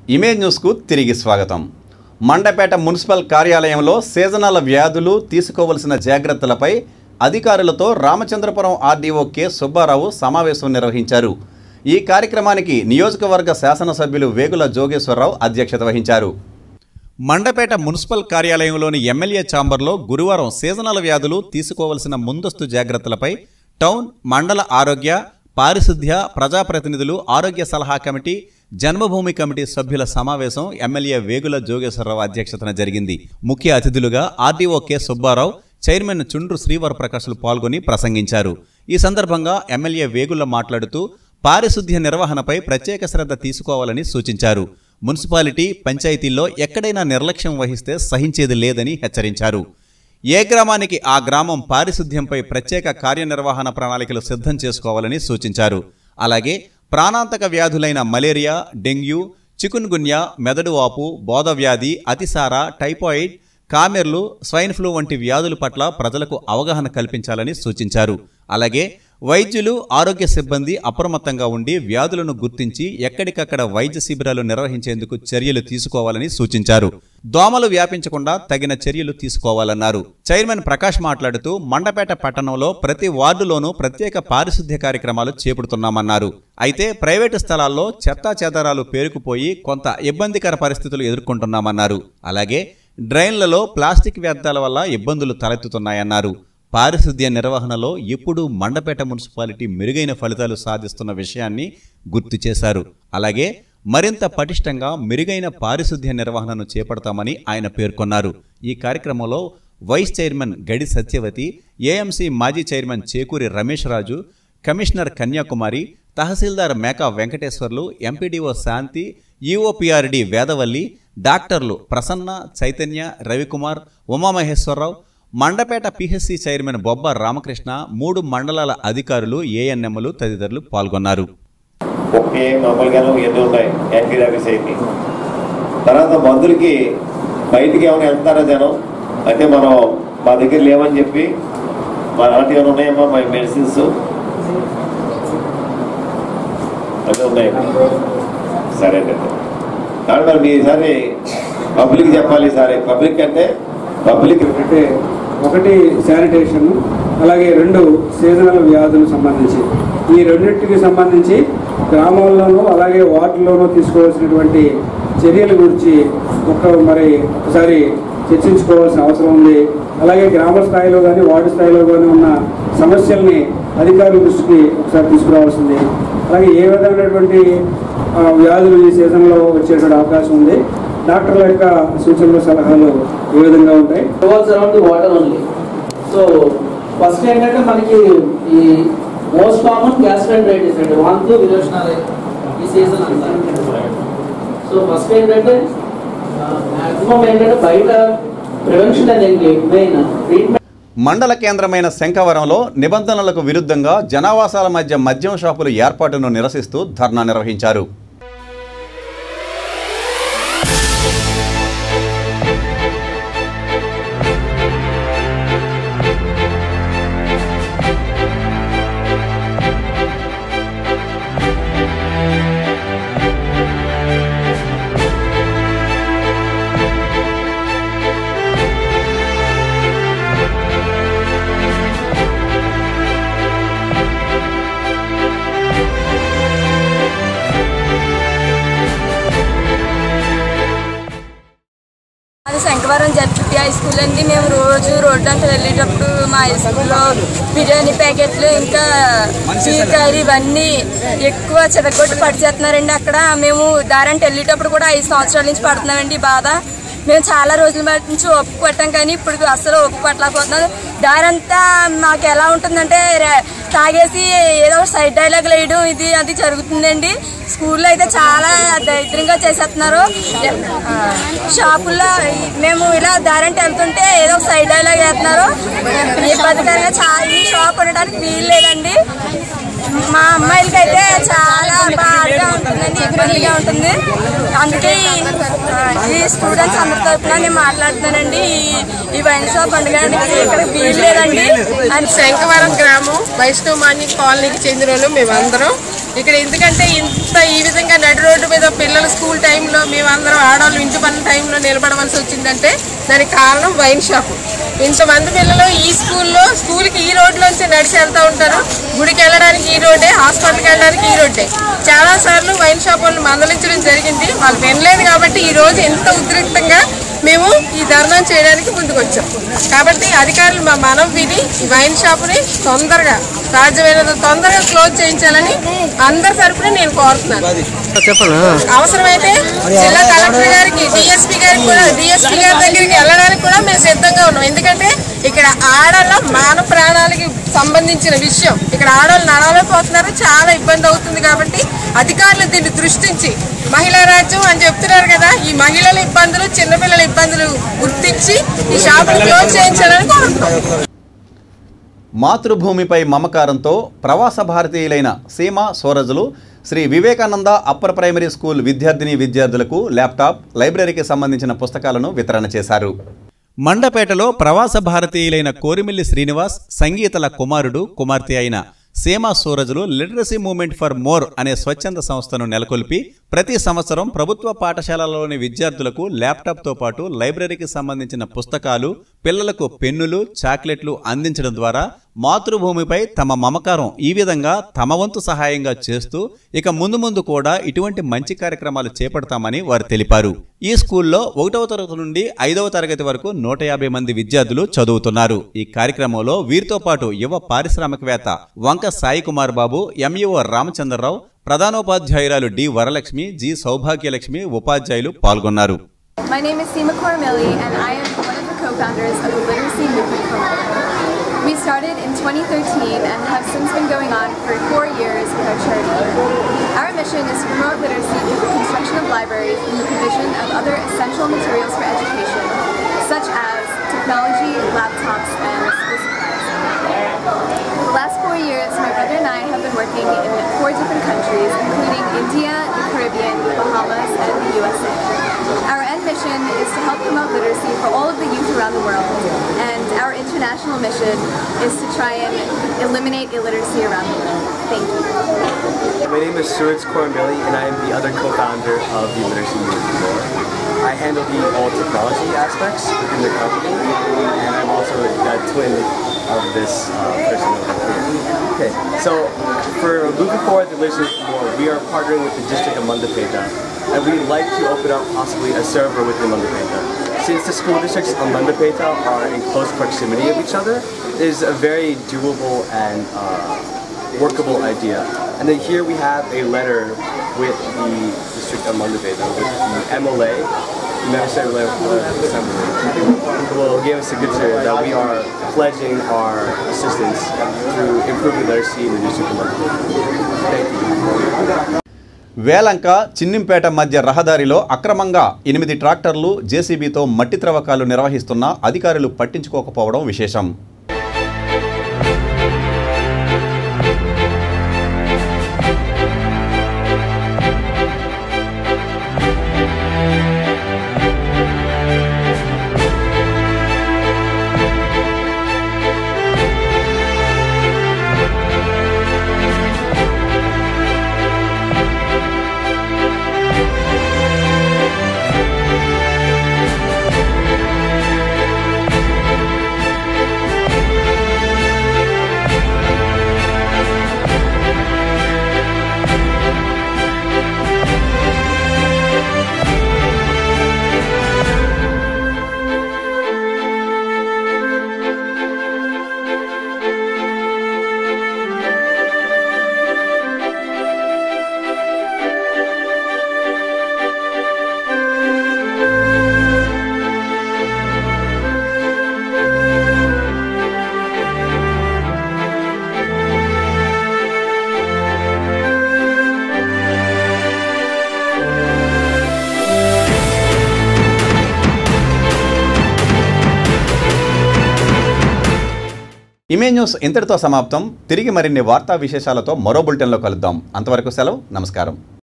Image న్యూస్కు తిరిగి స్వాగతం మండపేట మున్సిపల్ కార్యాలయంలో సీజనల్ వ్యాధులు తీసుకోవలసిన జాగ్రత్తలపై అధికారులతో రామచంద్రపురం ఆర్డీఓ కె సుబ్బారావు సమావేశం నిర్వహించారు ఈ కార్యక్రమానికి నియోజకవర్గ శాసనసభ్యులు వేగుల జోగేశ్వరరావు అధ్యక్షత వహించారు మండపేట మున్సిపల్ కార్యాలయంలోని ఎమ్మెల్యే ఛాంబర్లో గురువారం సీజనల్ వ్యాధులు తీసుకోవలసిన ముందస్తు జాగ్రత్తలపై టౌన్ మండల ఆరోగ్య పారిశుద్ధ్య ప్రజాప్రతినిధులు ఆరోగ్య సలహా కమిటీ జన్మభూమి కమిటీ సభ్యుల సమావేశం ఎమ్మెల్యే వేగుల జోగేశ్వరరావు అధ్యక్షతన జరిగింది ముఖ్య అతిథులుగా ఆర్డీఓ కె సుబ్బారావు చైర్మన్ చుండ్రు శ్రీవర ప్రకాశ్లు పాల్గొని ప్రసంగించారు ఈ సందర్భంగా ఎమ్మెల్యే వేగుల మాట్లాడుతూ పారిశుద్ధ్య నిర్వహణపై ప్రత్యేక శ్రద్ధ తీసుకోవాలని సూచించారు మున్సిపాలిటీ పంచాయతీల్లో ఎక్కడైనా నిర్లక్ష్యం వహిస్తే సహించేది లేదని హెచ్చరించారు ఏ గ్రామానికి ఆ గ్రామం పారిశుద్ధ్యంపై ప్రత్యేక కార్యనిర్వహణ ప్రణాళికలు సిద్ధం చేసుకోవాలని సూచించారు అలాగే ప్రాణాంతక వ్యాధులైన మలేరియా డెంగ్యూ చికున్గున్యా మెదడు వాపు బోధవ్యాధి అతిసార టైఫాయిడ్ కామెర్లు స్వైన్ ఫ్లూ వంటి వ్యాధుల పట్ల ప్రజలకు అవగాహన కల్పించాలని సూచించారు అలాగే వైద్యులు ఆరోగ్య సిబ్బంది అప్రమత్తంగా ఉండి వ్యాధులను గుర్తించి ఎక్కడికక్కడ వైద్య శిబిరాలు నిర్వహించేందుకు చర్యలు తీసుకోవాలని సూచించారు దోమలు వ్యాపించకుండా తగిన చర్యలు తీసుకోవాలన్నారు చైర్మన్ ప్రకాష్ మాట్లాడుతూ మండపేట పట్టణంలో ప్రతి వార్డులోనూ ప్రత్యేక పారిశుద్ధ్య కార్యక్రమాలు చేపడుతున్నామన్నారు అయితే ప్రైవేటు స్థలాల్లో చెత్తా చెదారాలు పేరుకుపోయి కొంత ఇబ్బందికర పరిస్థితులు ఎదుర్కొంటున్నామన్నారు అలాగే డ్రైన్లలో ప్లాస్టిక్ వ్యర్థాల వల్ల ఇబ్బందులు తలెత్తుతున్నాయన్నారు పారిశుద్ధ్య నిర్వహణలో ఎప్పుడూ మండపేట మున్సిపాలిటీ మెరుగైన ఫలితాలు సాధిస్తున్న విషయాన్ని గుర్తు చేశారు అలాగే మరింత పటిష్టంగా మెరుగైన పారిశుద్ధ్య నిర్వహణను చేపడతామని ఆయన పేర్కొన్నారు ఈ కార్యక్రమంలో vice chairman Gadi Satyavathi AMC మాజీ chairman Chekuri Ramesh Raju commissioner Kanyakumari tahsildar Meka Venkateswarlu MPDO Shanthi EOPRD Vedavalli డాక్టర్లు ప్రసన్న చైతన్య రవికుమార్ ఉమామహేశ్వరరావు మండపేట పిహెచ్సి చైర్మన్ బొబ్బ రామకృష్ణ మూడు మండలాల అధికారులు ఏఎన్ఎంలు తదితరులు పాల్గొన్నారు ఒకే మామూలుగాను ఎన్ని ఉన్నాయి యాంటీరాబిస్ అయితే తర్వాత మందులకి బయటికి ఏమైనా వెళ్తారా జనం అంటే మనం మా దగ్గర లేవని చెప్పి మా అలాంటివి ఏమైనా ఉన్నాయమ్మా మా మెడిసిన్స్ అదే ఉన్నాయి సరే అండి కాబట్టి మరి మీ ఈసారి పబ్లిక్ చెప్పాలి ఈసారి పబ్లిక్ అంటే పబ్లిక్ అంటే ఒకటి శానిటేషన్ అలాగే రెండు సీజనల్ వ్యాధులకు సంబంధించి ఈ రెండింటికి సంబంధించి గ్రామాల్లోనూ అలాగే వార్డుల్లోనూ తీసుకోవాల్సినటువంటి చర్యల గురించి ఒక మరి ఒకసారి చర్చించుకోవాల్సిన అవసరం ఉంది అలాగే గ్రామ స్థాయిలో కానీ వార్డు స్థాయిలో కానీ ఉన్న సమస్యల్ని అధికారుల దృష్టికి ఒకసారి తీసుకురావాల్సింది అలాగే ఏ విధమైనటువంటి ఆ, వ్యాధులు ఈ సీజన్లో వచ్చేటువంటి అవకాశం ఉంది డాక్టర్ల యొక్క సూచనలు సలహాలు ఏ విధంగా ఉంటాయి revolves around the water only so first ఏంటంటే మనకి ఈ మోస్ట్ కామన్ గ్యాస్ట్రైటిస్ అండి వాంతు విరోచనాలు ఈ సీజన్ అంతా సో ఫస్ట్ ఏంటంటే మాక్సిమం ఏంటంటే బయట ప్రివెన్షన్ అనేది మెయిన్ ట్రీట్మెంట్ మండల కేంద్రమైన శంఖవరంలో నిబంధనలకు విరుద్ధంగా జనావాసాల మధ్య మద్యం షాపుల ఏర్పాటును నిరసిస్తూ ధర్నా నిర్వహించారు అది శంకవరం జడ్పీ హై స్కూల్ అండి మేము రోజు రోడ్డు అంతా వెళ్ళేటప్పుడు మా హై స్కూల్లో బిర్యానీ ప్యాకెట్లు ఇంకా చీకాయలు ఇవన్నీ ఎక్కువ చెదగొట్టి పడిచేస్తున్నారండి అక్కడ మేము దారంటే వెళ్ళేటప్పుడు కూడా ఐదు సంవత్సరాల నుంచి పడుతున్నామండి ఈ బాధ మేము చాలా రోజుల బట్టి నుంచి ఒప్పు కొట్టాం కానీ ఇప్పుడు అసలు ఒప్పు కొట్టలేకపోతున్నాం దారంతా మాకు ఎలా ఉంటుందంటే రే- తాగేసి ఏదో ఒక సైడ్ డైలాగ్ వేయడం ఇది అది జరుగుతుందండి స్కూల్లో అయితే చాలా దరిద్రంగా చేసేస్తున్నారు ఆ, షాపుల్లో మేము ఇలా దారంటే వెళ్తుంటే ఏదో ఒక సైడ్ డైలాగ్ వేస్తున్నారు ఇబ్బందికరంగా చాలా ఈ షాప్ ఉండడానికి వీలు లేదండి మా అమ్మాయిలకి అయితే చాలా బాధగా ఉంటుందండి ఇబ్బందిగా ఉంటుంది అందుకే ఈ- ఈ స్టూడెంట్స్ అందరి తరఫున నేను మాట్లాడుతున్నానండి ఈ- ఈ వైన్ షాప్ పండుగడానికి ఇక్కడ వీలు లేదండి అని శంఖవరం గ్రామం వైష్ణవ్ మాన్య కాలనీకి చెందిన వాళ్ళు మేమందరం ఇక్కడ ఎందుకంటే ఇంత ఈ విధంగా నడి రోడ్డు మీద పిల్లలు స్కూల్ టైంలో మేమందరం ఆడవాళ్ళు ఇంటి పని టైంలో నిలబడవలసి వచ్చిందంటే దానికి కారణం వైన్ షాప్ ఇంతమంది పిల్లలు ఈ స్కూల్లో స్కూల్కి ఈ రోడ్లోంచి నడిచి వెళ్తూ ఉంటారు గుడికి వెళ్ళడానికి ఈ రోడ్డే హాస్పిటల్కి వెళ్ళడానికి ఈ రోడ్డే చాలా సార్లు వైన్ షాప్ వాళ్ళు మందలించడం జరిగింది వాళ్ళు వినలేదు కాబట్టి ఈ రోజు ఎంత ఉద్రిక్తంగా మేము ఈ ధర్నా చేయడానికి ముందుకు వచ్చాం కాబట్టి అధికారులు మా మనం విని ఈ వైన్ షాపుని తొందరగా సాధ్యమైనంత తొందరగా క్లోజ్ చేయించాలని అందరి తరపున నేను కోరుతున్నాను అవసరమైతే జిల్లా కలెక్టర్ గారికి డిఎస్పీ గారికి కూడా డిఎస్పీ గారి దగ్గరికి వెళ్ళడానికి కూడా మేము సిద్ధంగా ఉన్నాం ఎందుకంటే ఇక్కడ ఆడల మానవ ప్రాణాలకి సంబంధించిన విషయం ఇక్కడ ఆడవాళ్ళు నడవలేకపోతున్నారు చాలా ఇబ్బంది అవుతుంది కాబట్టి అధికారులు దీన్ని దృష్టించి మహిళా రాజ్యం అని చెప్తున్నారు కదా ఈ మహిళల ఇబ్బందులు చిన్నపిల్లల ఇబ్బందులు గుర్తించి ఈ షాపులు క్లోజ్ చేయించాలని కోరుతున్నాం మాతృభూమిపై మమకారంతో ప్రవాస భారతీయులైన సీమ సోరజులు Shri Vivekananda upper primary school విద్యార్థిని విద్యార్థులకు ల్యాప్టాప్ లైబ్రరీకి సంబంధించిన పుస్తకాలను వితరణ చేశారు మండపేటలో ప్రవాస భారతీయులైన కోరిమిల్లి శ్రీనివాస్ సంగీతల కుమారుడు కుమార్తె అయిన సీమా సూరజులు లిటరసీ మూవ్మెంట్ ఫర్ మోర్ అనే స్వచ్ఛంద సంస్థను నెలకొల్పి ప్రతి సంవత్సరం ప్రభుత్వ పాఠశాలలోని విద్యార్థులకు ల్యాప్టాప్తో పాటు లైబ్రరీకి సంబంధించిన పుస్తకాలు పిల్లలకు పెన్నులు చాక్లెట్లు అందించడం ద్వారా మాతృభూమిపై తమ మమకారం ఈ విధంగా తమ వంతు సహాయంగా చేస్తూ ఇక ముందు ముందు కూడా ఇటువంటి మంచి కార్యక్రమాలు చేపడతామని వారు తెలిపారు ఈ స్కూల్లో ఒకటవ తరగతి నుండి ఐదవ తరగతి వరకు నూట యాభై మంది విద్యార్థులు చదువుతున్నారు ఈ కార్యక్రమంలో వీరితో పాటు యువ పారిశ్రామికవేత్త వంక సాయి కుమార్ బాబు ఎంఈఓ రామచంద్రరావు ప్రధానోపాధ్యాయురాలు డి వరలక్ష్మి జి సౌభాగ్యలక్ష్మి ఉపాధ్యాయులు పాల్గొన్నారు My name is Seema Kormili, and I am one of the co-founders of the Literacy Movement for More. We started in 2013 and have since been going on for four years with our charity. Our mission is to promote literacy through the construction of libraries and the provision of other essential materials for education, such as technology, laptops, and school supplies. For the last four years, my brother and I have been working in four different countries, including India, the Caribbean, the Bahamas, and the USA. Our end mission is to help promote literacy for all of the youth around the world, and our international mission is to try and eliminate illiteracy around the world. Thank you. My name is Suraj Kormili and I am the other co-founder of the Literacy Movement for More. I handle the all technology aspects within the company and I'm also the twin of this uh, person over here. Okay, so for moving forward the Literacy Movement for More, we are partnering with the District of Mandapeta and we'd like to open up possibly a server within Mandapeta. Since the school districts of Mandapeta are in close proximity of each other, it is a very doable and uh, workable idea. And then here we have a letter with the District of Mandapeta, with the MLA, the Minister of Assembly, who will give us a good signal that we are pledging our assistance through improving literacy in the District of Mandapeta. Thank you. Velanka చిన్నింపేట మధ్య రహదారిలో అక్రమంగా ఎనిమిది ట్రాక్టర్లు జేసీబీతో మట్టి త్రవ్వకాలు నిర్వహిస్తున్న అధికారులు పట్టించుకోకపోవడం విశేషం ఇమే న్యూస్ ఇంతటితో సమాప్తం తిరిగి మరిన్ని వార్తా విశేషాలతో మరో బులెటిన్లో కలుద్దాం అంతవరకు సెలవు నమస్కారం